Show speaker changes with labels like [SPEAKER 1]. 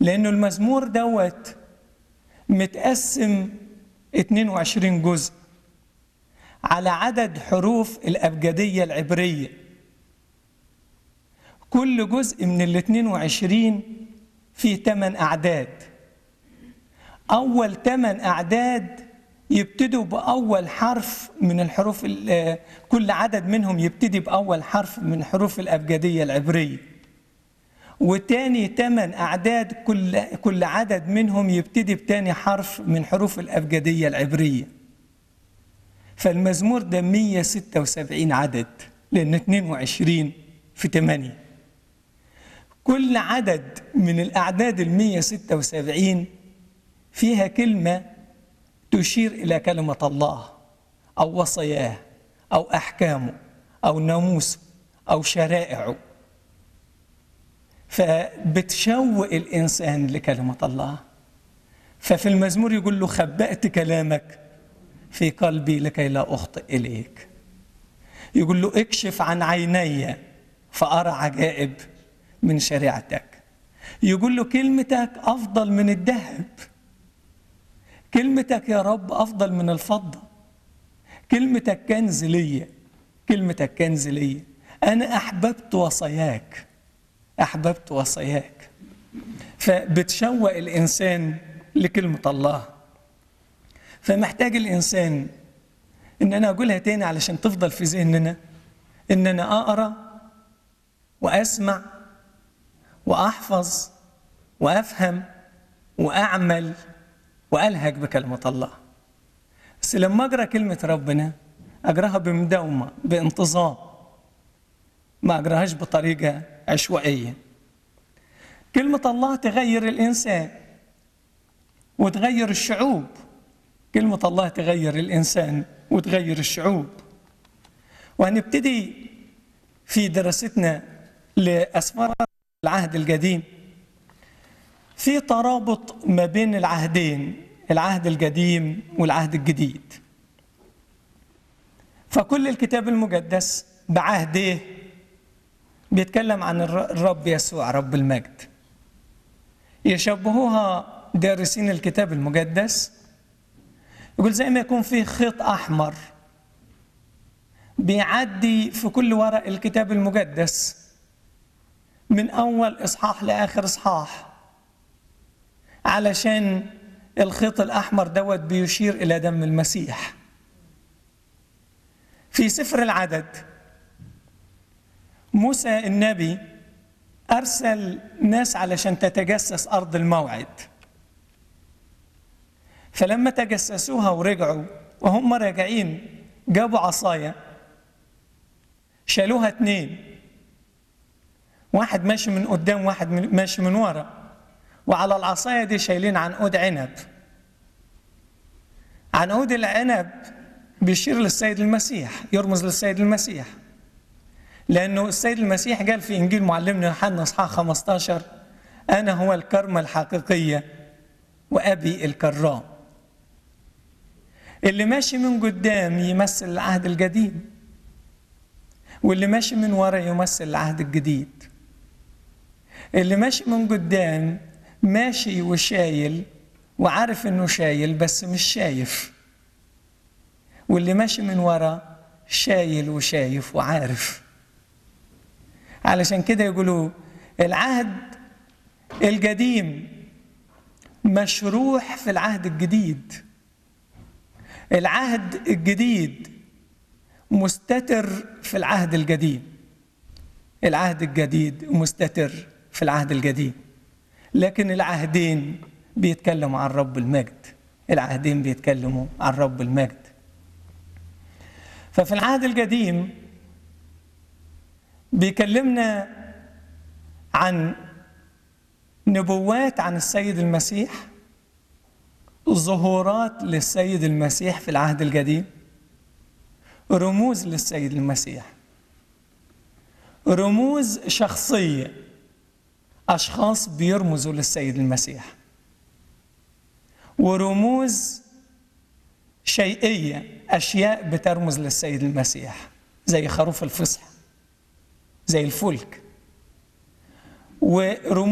[SPEAKER 1] لأنه المزمور دوت متقسم 22 جزء على عدد حروف الأبجدية العبرية كل جزء من ال 22 فيه 8 أعداد أول 8 أعداد يبتدوا بأول حرف من الحروف كل عدد منهم يبتدي بأول حرف من حروف الأبجدية العبرية وتاني تمن أعداد كل كل عدد منهم يبتدي بتاني حرف من حروف الأبجدية العبرية فالمزمور ده 176 عدد لأن 22 في 8 كل عدد من الأعداد ال 176 فيها كلمة تشير إلى كلمة الله أو وصاياه أو أحكامه أو ناموسه أو شرائعه فبتشوق الإنسان لكلمة الله ففي المزمور يقول له خبأت كلامك في قلبي لكي لا أخطئ إليك يقول له اكشف عن عيني فأرى عجائب من شريعتك يقول له كلمتك أفضل من الذهب كلمتك يا رب أفضل من الفضة كلمتك كنز ليا كلمتك كنز ليا أنا أحببت وصاياك أحببت وصاياك فبتشوق الإنسان لكلمة الله فمحتاج الإنسان إن أنا أقولها تاني علشان تفضل في ذهننا إن أنا أقرأ وأسمع وأحفظ وأفهم وأعمل وألهج بكلمة الله بس لما أقرأ كلمة ربنا أقرأها بمداومة بانتظام ما أقرأهاش بطريقة عشوائية كلمة الله تغير الإنسان وتغير الشعوب كلمة الله تغير الإنسان وتغير الشعوب وهنبتدي في دراستنا لأسفار العهد القديم في ترابط ما بين العهدين العهد القديم والعهد الجديد فكل الكتاب المقدس بعهده بيتكلم عن الرب يسوع رب المجد يشبهوها دارسين الكتاب المقدس يقول زي ما يكون في خيط احمر بيعدي في كل ورق الكتاب المقدس من اول اصحاح لاخر اصحاح علشان الخيط الاحمر دوت بيشير الى دم المسيح في سفر العدد موسى النبي ارسل ناس علشان تتجسس ارض الموعد فلما تجسسوها ورجعوا وهم راجعين جابوا عصايه شالوها اتنين واحد ماشي من قدام واحد ماشي من ورا وعلى العصايه دي شايلين عنقود عنب عنقود العنب بيشير للسيد المسيح يرمز للسيد المسيح لأنه السيد المسيح قال في إنجيل معلمنا يوحنا إصحاح 15 أنا هو الكرمة الحقيقية وأبي الكرام اللي ماشي من قدام يمثل العهد القديم واللي ماشي من ورا يمثل العهد الجديد اللي ماشي من قدام ماشي وشايل وعارف انه شايل بس مش شايف واللي ماشي من ورا شايل وشايف وعارف علشان كده يقولوا العهد القديم مشروح في العهد الجديد العهد الجديد مستتر في العهد القديم العهد الجديد مستتر في العهد القديم لكن العهدين بيتكلموا عن رب المجد العهدين بيتكلموا عن رب المجد ففي العهد القديم بيكلمنا عن نبوات عن السيد المسيح ظهورات للسيد المسيح في العهد القديم رموز للسيد المسيح رموز شخصية أشخاص بيرمزوا للسيد المسيح ورموز شيئية أشياء بترمز للسيد المسيح زي خروف الفصح زي الفلك ورموز